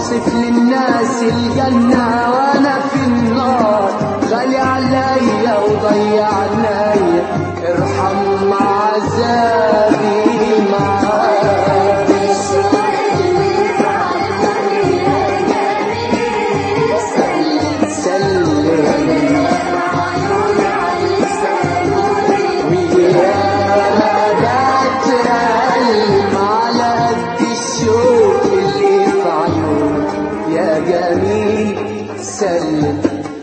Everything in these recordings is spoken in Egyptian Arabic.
اوصف للناس الجنة وانا في النار غالي عليا وضيع عليا ارحم مع عذابي معاك سلم ويا بعت قلب على قد الشوق اللي في عيون يا جميل سلم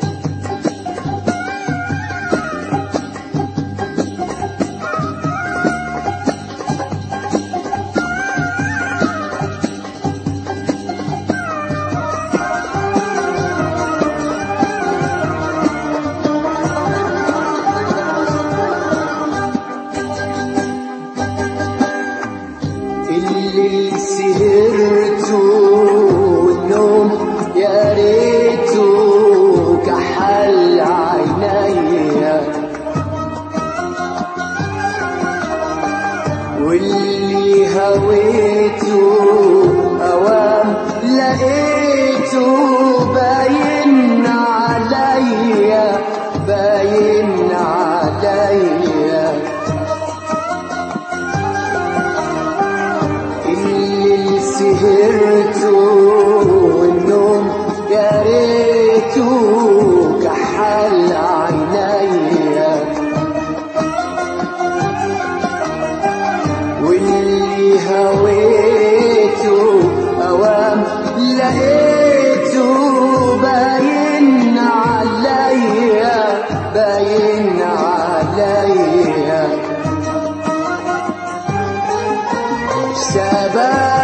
اللي سهرته والنوم يا ريته كحل عينيا واللي هويته اوام لقيته باين عليا باين عليا اللي سهرته والنوم يا ريته كحل عينيا واللي هويته اوام لقيته باين عليا باين عليا شباب